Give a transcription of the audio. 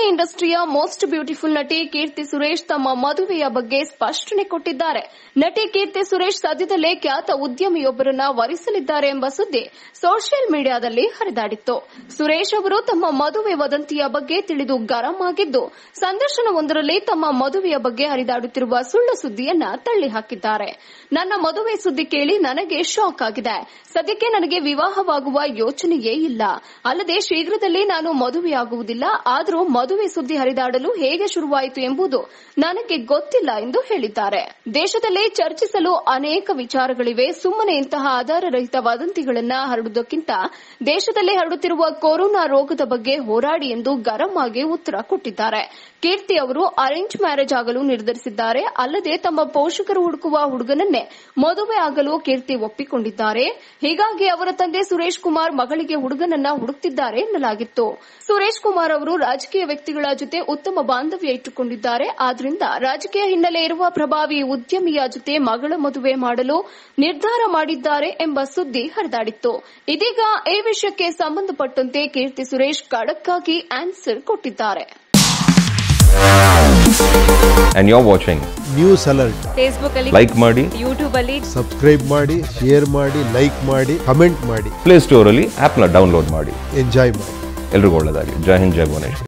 Cine ಇಂಡಸ್ಟ್ರಿಯ most beautiful ನಟಿ ಕೀರ್ತಿ ಸುರೇಶ್ ತಮ್ಮ ಮದುವೆಯ ಬಗ್ಗೆ ಸ್ಪಷ್ಟನೆ ಕೊಟ್ಟಿದ್ದಾರೆ ನಟಿ ಕೀರ್ತಿ ಸುರೇಶ್ ಸದ್ಯದಲ್ಲೇ ಖ್ಯಾತ ಉದ್ಯಮಿಯೊಬ್ಬರನ್ನ ವರಿಸಲಿದ್ದಾರೆ ಎಂಬ ಸುದ್ದಿ ಸೋಷಿಯಲ್ ಮೀಡಿಯಾದಲ್ಲಿ ಹರಿದಾಡಿತ್ತು ಸುರೇಶ್ ಅವರು ತಮ್ಮ ಮದುವೆ ವದಂತಿಯ ಬಗ್ಗೆ ತಿಳಿದು ಗರಂ ಆಗಿದ್ದು ಸಂದರ್ಶನವೊಂದರಲ್ಲಿ ತಮ್ಮ ಮದುವೆಯ ಬಗ್ಗೆ ಹರಿದಾಡುತ್ತಿರುವ ಸುಳ್ಳು ಸುದ್ದಿಯನ್ನ ತಳ್ಳಿ ಹಾಕಿದ್ದಾರೆ ನನ್ನ ಮದುವೆ ಸುದ್ದಿ ಕೇಳಿ ನನಗೆ ಶಾಕ್ ಆಗಿದೆ ಸದ್ಯಕ್ಕೆ ನನಗೆ ವಿವಾಹವಾಗುವ ಯೋಚನೆಯೇ ಇಲ್ಲ ಅಲ್ಲದೆ ಶೀಘ್ರದಲ್ಲೇ ನಾನು ಮದುವೆಯಾಗುವುದಿಲ್ಲ ಆದರೂ ಮದುವೆ ಸುದ್ದಿ ಹರಿದಾಡಲು ಹೇಗೆ ಶುರುವಾಯಿತು ಎಂಬುದು ನನಗೆ ಗೊತ್ತಿಲ್ಲ ಎಂದು ಹೇಳಿದ್ದಾರೆ ದೇಶದಲ್ಲಿ ಚರ್ಚಿಸಲು ಅನೇಕ ವಿಚಾರಗಳಿವೆ ಸುಮ್ಮನೆ ಇಂತಹ ಆಧಾರರಹಿತ ವದಂತಿಗಳನ್ನ ಹರಡುವುದಕ್ಕಿಂತ ದೇಶದಲ್ಲಿ ಹರಡುತ್ತಿರುವ ಕೊರೋನಾ ರೋಗದ ಬಗ್ಗೆ ಹೋರಾಡಿ ಎಂದು ಗರಂ ಆಗಿ ಉತ್ತರ ಕೊಟ್ಟಿದ್ದಾರೆ ಕೀರ್ತಿ ಅವರು ಅರೇಂಜ್ ಮ್ಯಾರೇಜ್ ಆಗಲು ನಿರ್ಧರಿಸಿದ್ದಾರೆ ಅಲ್ಲದೆ ತಮ್ಮ ಪೋಷಕರು ಹುಡುಕುವ ಹುಡುಗನನ್ನೇ ಮದುವೆ ಆಗಲು ಕೀರ್ತಿ ಒಪ್ಪಿಕೊಂಡಿದ್ದಾರೆ ಹೀಗಾಗಿ ಅವರ ತಂದೆ ಸುರೇಶ್ ಕುಮಾರ್ ಮಗಳಿಗೆ ಹುಡುಗನನ್ನ ಹುಡುಕ್ತಿದ್ದಾರೆ ಎನ್ನಲಾಗಿತ್ತು ಸುರೇಶ್ ಕುಮಾರ್ ಅವರು ರಾಜಕೀಯ ವ್ಯಕ್ತಿಗಳ ಜೊತೆ ಉತ್ತಮ ಬಾಂಧವ್ಯ ಇಟ್ಟುಕೊಂಡಿದ್ದಾರೆ ಆದ್ರಿಂದ ರಾಜಕೀಯ ಹಿನ್ನೆಲೆ ಇರುವ ಪ್ರಭಾವಿ ಉದ್ಯಮಿಯ ಜೊತೆ ಮಗಳ ಮದುವೆ ಮಾಡಲು ನಿರ್ಧಾರ ಮಾಡಿದ್ದಾರೆ ಎಂಬ ಸುದ್ದಿ ಹರಿದಾಡಿತ್ತು ಇದೀಗ ಈ ವಿಷಯಕ್ಕೆ ಸಂಬಂಧಪಟ್ಟಂತೆ ಕೀರ್ತಿ ಸುರೇಶ್ ಖಡಕ್ ಆಗಿ ಆನ್ಸರ್ ಕೊಟ್ಟಿದ್ದಾರೆ and you're watching. News alert Facebook ಅಲ್ಲಿ Like ಮಾಡಿ ಯೂಟ್ಯೂಬ್ ಅಲ್ಲಿ ಸಬ್ಸ್ಕ್ರೈಬ್ ಮಾಡಿ ಶೇರ್ ಮಾಡಿ ಲೈಕ್ ಮಾಡಿ ಕಮೆಂಟ್ ಮಾಡಿ ಪ್ಲೇ ಸ್ಟೋರಲ್ಲಿ ಆ್ಯಪ್ನ ಡೌನ್ಲೋಡ್ ಮಾಡಿ ಎಂಜಾಯ್ ಮಾಡಿ ಎಲ್ರಿಗೂ ಒಳ್ಳೆಯದಾಗಲಿ ಜೈ ಹಿಂದ್ ಜೈ ಭುವನೇಶ್ವರ್